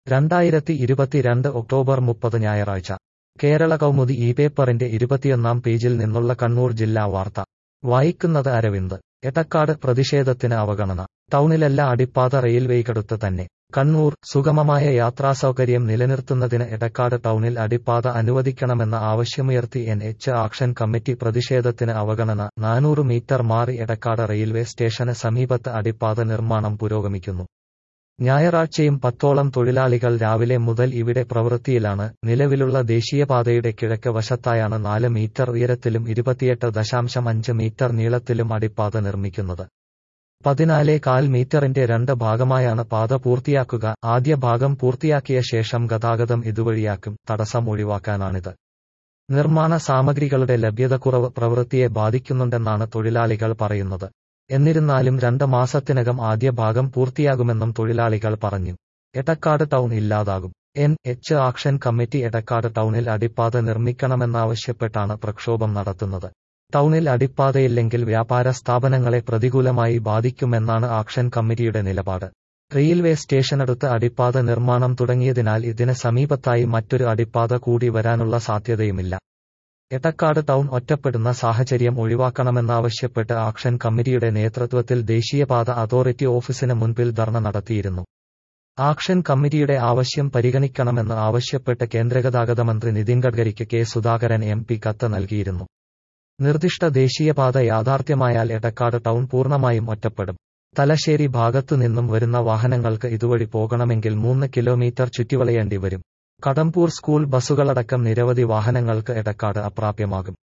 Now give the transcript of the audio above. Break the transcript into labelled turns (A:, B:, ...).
A: രണ്ടായിരത്തി ഇരുപത്തിരണ്ട് ഒക്ടോബർ മുപ്പത് ഞായറാഴ്ച കേരള കൗമുദി ഈ പേപ്പറിന്റെ ഇരുപത്തിയൊന്നാം പേജിൽ നിന്നുള്ള കണ്ണൂർ ജില്ലാ വാർത്ത വായിക്കുന്നത് അരവിന്ദ് എടക്കാട് പ്രതിഷേധത്തിന് അവഗണന ടൗണിലല്ല അടിപ്പാത റെയിൽവേക്കടുത്ത് തന്നെ കണ്ണൂർ സുഗമമായ യാത്രാസൗകര്യം നിലനിർത്തുന്നതിന് എടക്കാട് ടൗണിൽ അടിപ്പാത അനുവദിക്കണമെന്ന ആവശ്യമുയർത്തി എൻ എച്ച് ആക്ഷൻ കമ്മിറ്റി പ്രതിഷേധത്തിന് അവഗണന നാനൂറ് മീറ്റർ മാറി എടക്കാട് റെയിൽവേ സ്റ്റേഷന് സമീപത്ത് അടിപ്പാത നിർമ്മാണം പുരോഗമിക്കുന്നു ഞായറാഴ്ചയും പത്തോളം തൊഴിലാളികൾ രാവിലെ മുതൽ ഇവിടെ പ്രവൃത്തിയിലാണ് നിലവിലുള്ള ദേശീയപാതയുടെ കിഴക്ക് വശത്തായാണ് നാല് മീറ്റർ ഉയരത്തിലും ഇരുപത്തിയെട്ട് ദശാംശം അഞ്ച് മീറ്റർ നീളത്തിലും അടിപ്പാത നിർമ്മിക്കുന്നത് പതിനാലേ കാൽ മീറ്ററിന്റെ രണ്ട് ഭാഗമായാണ് പാത പൂർത്തിയാക്കുക ആദ്യ ഭാഗം പൂർത്തിയാക്കിയ ശേഷം ഗതാഗതം ഇതുവഴിയാക്കും തടസ്സം ഒഴിവാക്കാനാണിത് നിർമ്മാണ സാമഗ്രികളുടെ ലഭ്യതക്കുറവ് പ്രവൃത്തിയെ ബാധിക്കുന്നുണ്ടെന്നാണ് തൊഴിലാളികൾ പറയുന്നത് എന്നിരുന്നാലും രണ്ട് മാസത്തിനകം ആദ്യ ഭാഗം പൂർത്തിയാകുമെന്നും തൊഴിലാളികൾ പറഞ്ഞു എടക്കാട് ടൗൺ ഇല്ലാതാകും N H action committee Edakkad ടൗണിൽ അടിപ്പാത നിർമ്മിക്കണമെന്നാവശ്യപ്പെട്ടാണ് പ്രക്ഷോഭം നടത്തുന്നത് ടൗണിൽ അടിപ്പാതയില്ലെങ്കിൽ വ്യാപാര സ്ഥാപനങ്ങളെ പ്രതികൂലമായി ബാധിക്കുമെന്നാണ് ആക്ഷൻ കമ്മിറ്റിയുടെ നിലപാട് റെയിൽവേ സ്റ്റേഷനടുത്ത് അടിപ്പാത നിർമ്മാണം തുടങ്ങിയതിനാൽ ഇതിന് സമീപത്തായി മറ്റൊരു അടിപ്പാത കൂടി വരാനുള്ള സാധ്യതയുമില്ല എടക്കാട് ടൗൺ ഒറ്റപ്പെടുന്ന സാഹചര്യം ഒഴിവാക്കണമെന്നാവശ്യപ്പെട്ട് ആക്ഷൻ കമ്മിറ്റിയുടെ നേതൃത്വത്തിൽ ദേശീയപാത അതോറിറ്റി ഓഫീസിന് മുൻപിൽ ധർണ നടത്തിയിരുന്നു ആക്ഷൻ കമ്മിറ്റിയുടെ ആവശ്യം പരിഗണിക്കണമെന്ന് ആവശ്യപ്പെട്ട് കേന്ദ്രഗതാഗത മന്ത്രി നിതിൻ ഗഡ്കരിക്ക് കെ സുധാകരൻ എം പി കത്ത് നൽകിയിരുന്നു നിർദ്ദിഷ്ട ദേശീയപാത യാഥാർത്ഥ്യമായാൽ എടക്കാട് ടൗൺ പൂർണ്ണമായും ഒറ്റപ്പെടും തലശ്ശേരി ഭാഗത്തു നിന്നും വരുന്ന വാഹനങ്ങൾക്ക് ഇതുവഴി പോകണമെങ്കിൽ മൂന്ന് കിലോമീറ്റർ ചുറ്റിവളയേണ്ടി വരും കടമ്പൂർ സ്കൂൾ ബസ്സുകളടക്കം നിരവധി വാഹനങ്ങൾക്ക് എടക്കാട് അപ്രാപ്യമാകും